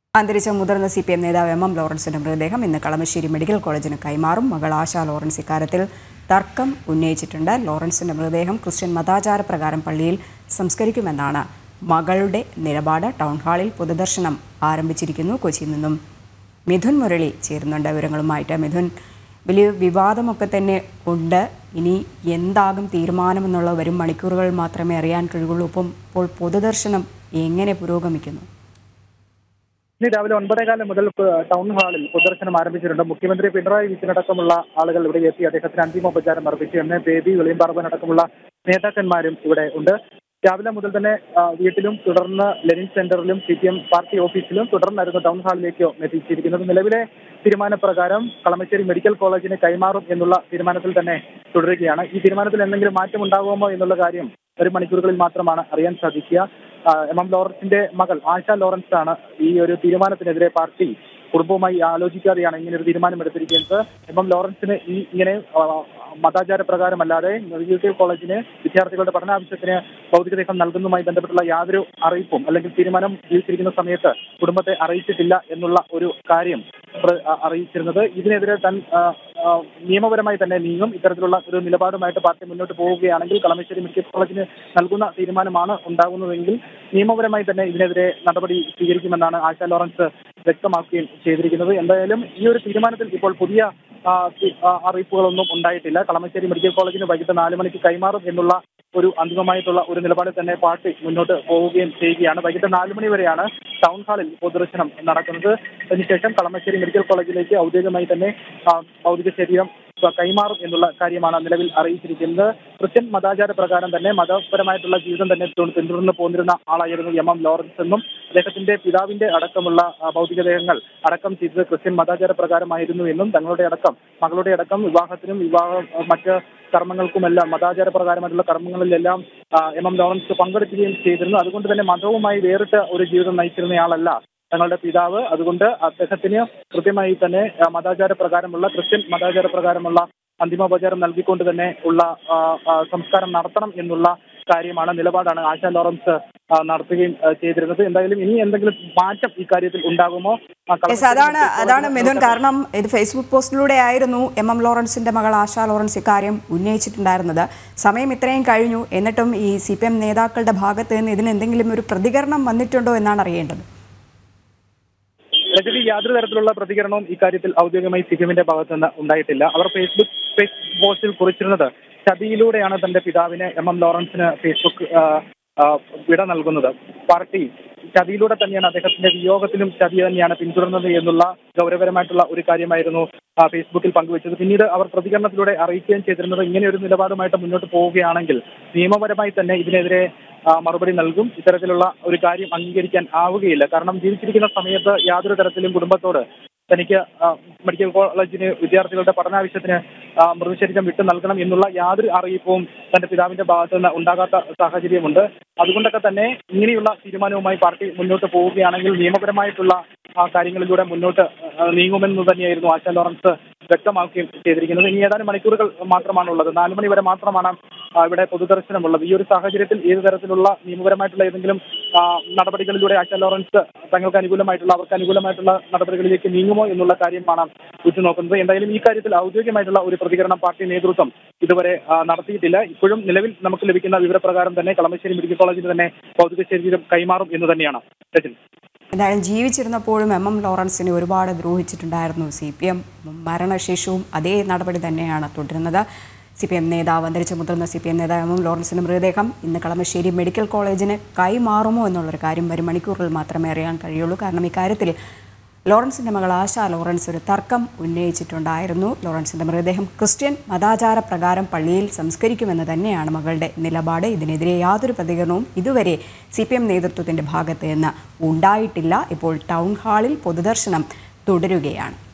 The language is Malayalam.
അന്തരിച്ച മുതിർന്ന സി പി എം നേതാവ് എം എം ലോറൻസിന്റെ മൃതദേഹം ഇന്ന് കളമശ്ശേരി മെഡിക്കൽ കോളേജിന് കൈമാറും മകൾ ആശ ലോറൻസ് ഇക്കാര്യത്തിൽ തർക്കം ഉന്നയിച്ചിട്ടുണ്ട് ലോറൻസിന്റെ മൃതദേഹം ക്രിസ്ത്യൻ മതാചാര പ്രകാരം പള്ളിയിൽ സംസ്കരിക്കുമെന്നാണ് മകളുടെ നിലപാട് ടൗൺ ഹാളിൽ പൊതുദർശനം ആരംഭിച്ചിരിക്കുന്നു കൊച്ചിയിൽ നിന്നും മിഥുൻ മുരളി ചേരുന്നുണ്ട് വിവരങ്ങളുമായിട്ട് മിഥുൻ വലിയ വിവാദമൊക്കെ തന്നെ ഉണ്ട് ഇനി എന്താകും തീരുമാനമെന്നുള്ള വരും മണിക്കൂറുകൾ മാത്രമേ അറിയാൻ കഴിയുള്ളൂ ഇപ്പം ഇപ്പോൾ പൊതുദർശനം എങ്ങനെ പുരോഗമിക്കുന്നു ഇന്ന് രാവിലെ ഒൻപതേകാലം മുതൽ പ- ടൗൺ ഹാളിൽ പൊതുദർശനം ആരംഭിച്ചിട്ടുണ്ട് മുഖ്യമന്ത്രി പിണറായി വിജയനടക്കമുള്ള ആളുകൾ ഇവിടെ എത്തി അദ്ദേഹത്തിന് അന്തിമോപചാരം അർപ്പിച്ചു എം എ ബേബി വെളിയമ്പാർവൻ അടക്കമുള്ള നേതാക്കന്മാരും ഇവിടെ ഉണ്ട് രാവിലെ മുതൽ തന്നെ ആ, വീട്ടിലും തുടർന്ന് ലെനിൻ സെന്ററിലും സി പി എം പാർട്ടി ഓഫീസിലും തുടർന്നായിരുന്നു ടൗൺ ഹാളിലേക്ക് എത്തിച്ചിരിക്കുന്നത് നിലവിലെ തീരുമാനപ്രകാരം കളമശ്ശേരി മെഡിക്കൽ കോളേജിന് കൈമാറും എന്നുള്ള തീരുമാനത്തിൽ തന്നെ തുടരുകയാണ് ഈ തീരുമാനത്തിൽ എന്തെങ്കിലും മാറ്റം ഉണ്ടാകുമോ എന്നുള്ള കാര്യം ഒരു മണിക്കൂറുകളിൽ മാത്രമാണ് അറിയാൻ സാധിക്കുക ആ, എം എം ലോറൻസിന്റെ മകൾ ആശ ലോറൻസ് ആണ് ഈ ഒരു തീരുമാനത്തിനെതിരെ പാർട്ടി കുടുംബവുമായി ആലോചിക്കാതെയാണ് ഇങ്ങനെ ഒരു തീരുമാനം എടുത്തിരിക്കുന്നത് എം എം ലോറൻസിന് ഈ ഇങ്ങനെ ആ, മതാചാര പ്രകാരമല്ലാതെ മെഡിക്കൽ കോളേജിന് വിദ്യാർത്ഥികളുടെ പഠനാവശ്യത്തിന് ഭൗതികദേഹം നൽകുന്നതുമായി ബന്ധപ്പെട്ടുള്ള യാതൊരു അറിയിപ്പും അല്ലെങ്കിൽ തീരുമാനം ജീവിച്ചിരിക്കുന്ന സമയത്ത് കുടുംബത്തെ അറിയിച്ചിട്ടില്ല എന്നുള്ള ഒരു കാര്യം പ്ര- ആ, അറിയിച്ചിരുന്നത് ഇതിനെതിരെ താൻ ആ, ആ, നിയമപരമായി തന്നെ നീങ്ങും ഇത്തരത്തിലുള്ള ഒരു നിലപാടുമായിട്ട് പാർട്ടി മുന്നോട്ട് പോവുകയാണെങ്കിൽ കളമശ്ശേരി മെഡിക്കൽ കോളേജിന് നൽകുന്ന തീരുമാനമാണ് ഉണ്ടാകുന്നതെങ്കിൽ നിയമപരമായി തന്നെ ഇതിനെതിരെ നടപടി സ്വീകരിക്കുമെന്നാണ് ആശാ ലോറൻസ് വ്യക്തമാക്കുകയും ചെയ്തിരിക്കുന്നത് എന്തായാലും ഈ ഒരു തീരുമാനത്തിൽ ഇപ്പോൾ പുതിയ ആ, തി- ആ, അറിയിപ്പുകളൊന്നും ഉണ്ടായിട്ടില്ല കളമശ്ശേരി മെഡിക്കൽ കോളേജിന് വൈകിട്ട് നാല് മണിക്ക് കൈമാറും എന്നുള്ള ഒരു അന്തിമമായിട്ടുള്ള ഒരു നിലപാടിൽ തന്നെ പാർട്ടി മുന്നോട്ട് പോവുകയും ചെയ്യുകയാണ് വൈകിട്ട് നാല് മണി വരെയാണ് ടൗൺ ഹാളിൽ പൊതുദർശനം നടക്കുന്നത് അതിനുശേഷം കളമശ്ശേരി മെഡിക്കൽ കോളേജിലേക്ക് ഔദ്യോഗികമായി തന്നെ ആ, ഭൗതിക ശരീരം കൈമാറും എന്നുള്ള കാര്യമാണ് നിലവിൽ അറിയിച്ചിരിക്കുന്നത് ക്രിസ്ത്യൻ മതാചാര പ്രകാരം തന്നെ മതപരമായിട്ടുള്ള ജീവിതം തന്നെ തു- പിന്തുടർന്ന് പോന്നിരുന്ന ആളായിരുന്നു എം എം ലോറൻസ് എന്നും അദ്ദേഹത്തിന്റെ പിതാവിന്റെ അടക്കമുള്ള ആ, ഭൗതികദേഹങ്ങൾ അടക്കം ചെയ്തത് ക്രിസ്ത്യൻ മതാചാര പ്രകാരമായിരുന്നു എന്നും തങ്ങളുടെ അടക്കം മകളുടെ അടക്കം വിവാഹത്തിനും വിവാഹ മറ്റ് കർമ്മങ്ങൾക്കുമെല്ലാം മതാചാര പ്രകാരമായിട്ടുള്ള കർമ്മങ്ങളിലെല്ലാം ആ, എം എം ലോറൻസ് പങ്കെടുക്കുകയും ചെയ്തിരുന്നു അതുകൊണ്ട് തന്നെ മതവുമായി വേറിട്ട ഒരു ജീവിതം നയിച്ചിരുന്നയാളല്ല തങ്ങളുടെ പിതാവ് അതുകൊണ്ട് അദ്ദേഹത്തിന് കൃത്യമായി തന്നെ ആ, മതാചാര പ്രകാരമുള്ള ക്രിസ്ത്യൻ മതാചാര പ്രകാരമുള്ള അന്തിമോപചാരം നൽകിക്കൊണ്ട് തന്നെ ഉള്ള ആ, ആ, സംസ്കാരം നടത്തണം എന്നുള്ള കാര്യമാണ് നിലപാടാണ് ആശ ലോറൻസ് ആ, നടത്തുകയും ആ, ചെയ്തിരുന്നത് എന്തായാലും ഇനി എന്തെങ്കിലും മാറ്റം ഈ കാര്യത്തിൽ ഉണ്ടാകുമോ ആ, യെസ് അതാണ് അതാണ് മിഥുൻ കളമശ്ശേരി കാരണം ഇത് ഫേസ്ബുക്ക് പോസ്റ്റിലൂടെ ആയിരുന്നു എം എം ലോറൻസിന്റെ മകൾ ആശാ ലോറൻസ് ഇക്കാര്യം ഉന്നയിച്ചിട്ടുണ്ടായിരുന്നത് സമയം ഇത്രയും കഴിഞ്ഞു എന്നിട്ടും ഈ സി പി എം നേതാക്കളുടെ ഭാഗത്ത് നിന്ന് ഇതിന് എന്തെങ്കിലും ഒരു പ്രതികരണം വന്നിട്ടുണ്ടോ എന്നാണ് അറിയേണ്ടത് രജനി യാതൊരു തരത്തിലുള്ള പ്രതികരണവും ഇക്കാര്യത്തിൽ ഔദ്യോഗികമായി സി പി എമ്മിന്റെ ഭാഗത്ത് നിന്ന് ഉണ്ടായിട്ടില്ല അവർ ഫേസ്ബുക്ക് ഫേസ്ബുക്ക് പോസ്റ്റിൽ കുറിച്ചിരുന്നത് ചതിയിലൂടെയാണ് തന്റെ പിതാവിന് എം എം ലോറൻസിന് ഫേസ്ബുക്ക് ആ, ആ, വിട നൽകുന്നത് പാർട്ടി ചതിയിലൂടെ തന്നെയാണ് അദ്ദേഹത്തിന്റെ വിയോഗത്തിലും ചതി തന്നെയാണ് പിന്തുടർന്നത് എന്നുള്ള ഗൗരവപരമായിട്ടുള്ള ഒരു കാര്യമായിരുന്നു ആ, ഫേസ്ബുക്കിൽ പങ്കുവച്ചത് പിന്നീട് അവർ പ്രതികരണത്തിലൂടെ അറിയിക്കുകയും ചെയ്തിരുന്നത് ഇങ്ങനെ ഒരു നിലപാടുമായിട്ട് മുന്നോട്ട് പോവുകയാണെങ്കിൽ നിയമപരമായി തന്നെ ഇതിനെതിരെ ആ, മറുപടി നൽകും ഇത്തരത്തിലുള്ള ഒരു കാര്യം അംഗീകരിക്കാൻ ആവുകയില്ല കാരണം ജീവിച്ചിരിക്കുന്ന സമയത്ത് യാതൊരു തരത്തിലും കുടുംബത്തോട് തനിക്ക് ആ, മെഡിക്കൽ കോളേജിന് വിദ്യാർത്ഥികളുടെ പഠനാവശ്യത്തിന് ആ, മൃതശരീരം വിട്ടു നൽകണം എന്നുള്ള യാതൊരു അറിയിപ്പും തന്റെ പിതാവിന്റെ ഭാഗത്ത് നിന്ന് ഉണ്ടാകാത്ത സാഹചര്യമുണ്ട് അതുകൊണ്ടൊക്കെ തന്നെ ഇങ്ങനെയുള്ള തീരുമാനവുമായി പാർട്ടി മുന്നോട്ട് പോവുകയാണെങ്കിൽ നിയമപരമായിട്ടുള്ള ആ, കാര്യങ്ങളിലൂടെ മുന്നോട്ട് ആ, നീങ്ങുമെന്ന് തന്നെയായിരുന്നു ആശാ ലോറൻസ് വ്യക്തമാക്കുകയും ചെയ്തിരിക്കുന്നത് ഇനി ഏതാനും മണിക്കൂറുകൾ മാത്രമാണുള്ളത് നാലു മണി വരെ മാത്രമാണ് ആ, ഇവിടെ പൊതുദർശനമുള്ളത് ഈ ഒരു സാഹചര്യത്തിൽ ഏത് തരത്തിലുള്ള നിയമപരമായിട്ടുള്ള ഏതെങ്കിലും ആ, നടപടികളിലൂടെ ആശാ ലോറൻസ് തങ്ങൾക്ക് അനുകൂലമായിട്ടുള്ള അവർക്ക് അനുകൂലമായിട്ടുള്ള നടപടികളിലേക്ക് നീങ്ങുമോ എന്നുള്ള കാര്യമാണ് ഉറ്റുനോക്കുന്നത് എന്തായാലും ഈ കാര്യത്തിൽ ഔദ്യോഗികമായിട്ടുള്ള ഒരു പ്രതികരണം പാർട്ടി നേതൃത്വം ഇതുവരെ ആ, നടത്തിയിട്ടില്ല ഇപ്പോഴും നിലവിൽ നമുക്ക് ലഭിക്കുന്ന വിവരപ്രകാരം തന്നെ കളമശ്ശേരി മെഡിക്കൽ കോളേജിന് തന്നെ ഭൗതിക ശരീരം കൈമാറും എന്ന് തന്നെയാണ് രജനി എന്തായാലും ജീവിച്ചിരുന്നപ്പോഴും എം എം ലോറൻസിനെ ഒരുപാട് ദ്രോഹിച്ചിട്ടുണ്ടായിരുന്നു സി പി എം മരണശേഷവും അതേ നടപടി തന്നെയാണ് തുടരുന്നത് സി പി എം നേതാവ് അന്തരിച്ച മുതിർന്ന സി പി എം നേതാവ് എം എം ലോറൻസിന്റെ മൃതദേഹം ഇന്ന് കളമശ്ശേരി മെഡിക്കൽ കോളേജിന് കൈമാറുമോ എന്നുള്ളൊരു കാര്യം വരും മണിക്കൂറുകൾ മാത്രമേ അറിയാൻ കഴിയുള്ളൂ കാരണം ഇക്കാര്യത്തിൽ ലോറൻസിന്റെ മകൾ ആശ ലോറൻസ് ഒരു തർക്കം ഉന്നയിച്ചിട്ടുണ്ടായിരുന്നു ലോറൻസിന്റെ മൃതദേഹം ക്രിസ്ത്യൻ മതാചാര പ്രകാരം പള്ളിയിൽ സംസ്കരിക്കുമെന്ന് തന്നെയാണ് മകളുടെ നിലപാട് ഇതിനെതിരെ യാതൊരു പ്രതികരണവും ഇതുവരെ സി പി എം നേതൃത്വത്തിന്റെ ഭാഗത്ത് നിന്ന് ഉണ്ടായിട്ടില്ല ഇപ്പോൾ ടൗൺ ഹാളിൽ പൊതുദർശനം തുടരുകയാണ്